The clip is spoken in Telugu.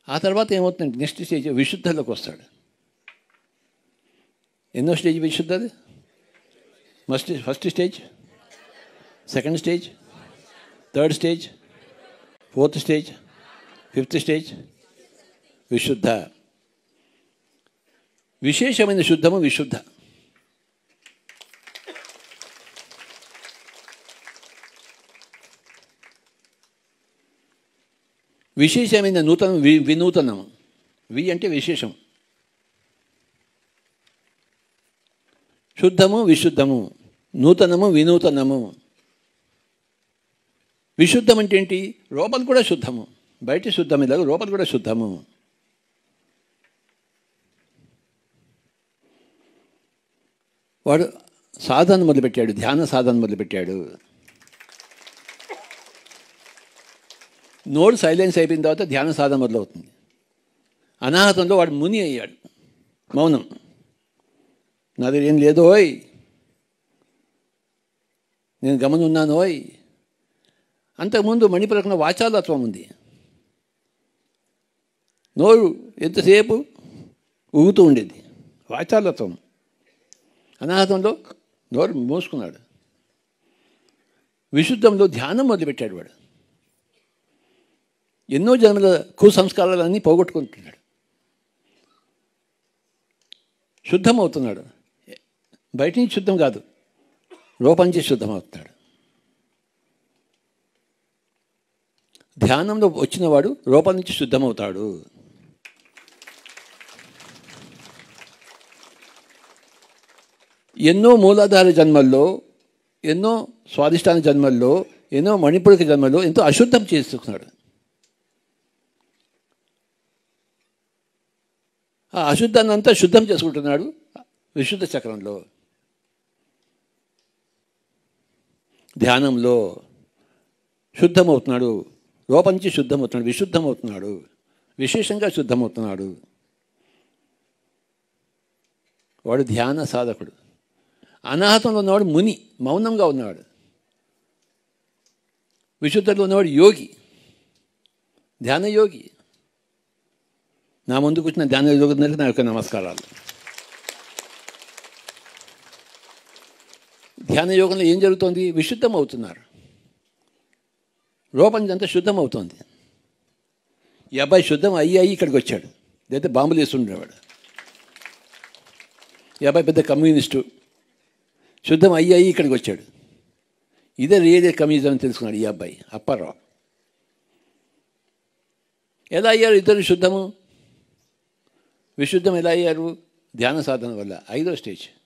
ఆ తర్వాత ఏమవుతుంది నెక్స్ట్ స్టేజ్ విశుద్ధలోకి వస్తాడు ఎన్నో స్టేజ్ విశుద్ధది first first stage second stage third stage fourth stage fifth stage విశుద్ధ విశేషమైన శుద్ధము విశుద్ధ విశేషమైన నూతనం వి వినూతనము వి అంటే విశేషం శుద్ధము విశుద్ధము నూతనము వినూతనము విశుద్ధం అంటే ఏంటి లోపల కూడా శుద్ధము బయట శుద్ధం ఇలాగ లోపల కూడా శుద్ధము వాడు సాధన మొదలుపెట్టాడు ధ్యాన సాధన మొదలుపెట్టాడు నోడు సైలెన్స్ అయిపోయిన తర్వాత ధ్యాన సాధన మొదలవుతుంది అనాహతంలో వాడు ముని అయ్యాడు మౌనం నా దగ్గర ఏం లేదు ఓయ్ నేను గమనున్నాను ఓయ్ అంతకుముందు మణిపురకున్న వాచాలత్వం ఉంది నోరు ఎంతసేపు ఊగుతూ ఉండేది వాచాలత్వం అనాహతంలో నోరు మూసుకున్నాడు విశుద్ధంలో ధ్యానం మొదలుపెట్టాడు వాడు ఎన్నో జన్మల కుసంస్కారాలన్నీ పోగొట్టుకుంటున్నాడు శుద్ధం అవుతున్నాడు బయట నుంచి శుద్ధం కాదు లోపం నుంచి శుద్ధం అవుతున్నాడు ధ్యానంలో వచ్చినవాడు లోపల నుంచి శుద్ధమవుతాడు ఎన్నో మూలాధార జన్మల్లో ఎన్నో స్వాదిష్టాన జన్మల్లో ఎన్నో మణిపురిక జన్మల్లో ఎంతో అశుద్ధం చేసుకున్నాడు ఆ అశుద్ధాన్ని అంతా శుద్ధం చేసుకుంటున్నాడు విశుద్ధ చక్రంలో ధ్యానంలో శుద్ధమవుతున్నాడు లోపల నుంచి శుద్ధమవుతున్నాడు విశుద్ధమవుతున్నాడు విశేషంగా శుద్ధమవుతున్నాడు వాడు ధ్యాన సాధకుడు అనాహతంలో ఉన్నవాడు ముని మౌనంగా ఉన్నవాడు విశుద్ధంలో ఉన్నవాడు యోగి ధ్యాన యోగి నా ముందుకు వచ్చిన ధ్యాన యోగులందరికీ నా యొక్క నమస్కారాలు ధ్యాన యోగంలో ఏం జరుగుతోంది విశుద్ధం అవుతున్నారు లోపం అంతా శుద్ధం అవుతోంది ఈ అబ్బాయి శుద్ధం అయ్యి అయ్యి ఇక్కడికి వచ్చాడు లేదా బాంబులు వేస్తుండేవాడు ఈ అబ్బాయి పెద్ద కమ్యూనిస్టు శుద్ధం అయ్యి అయ్యి ఇక్కడికి వచ్చాడు ఇదే రియల్ కమ్యూనిజం అని తెలుసుకున్నాడు ఈ అబ్బాయి అప్పారావు ఎలా అయ్యారు ఇద్దరు శుద్ధము విశుద్ధం ఎలా అయ్యారు ధ్యాన సాధన వల్ల ఐదో స్టేజ్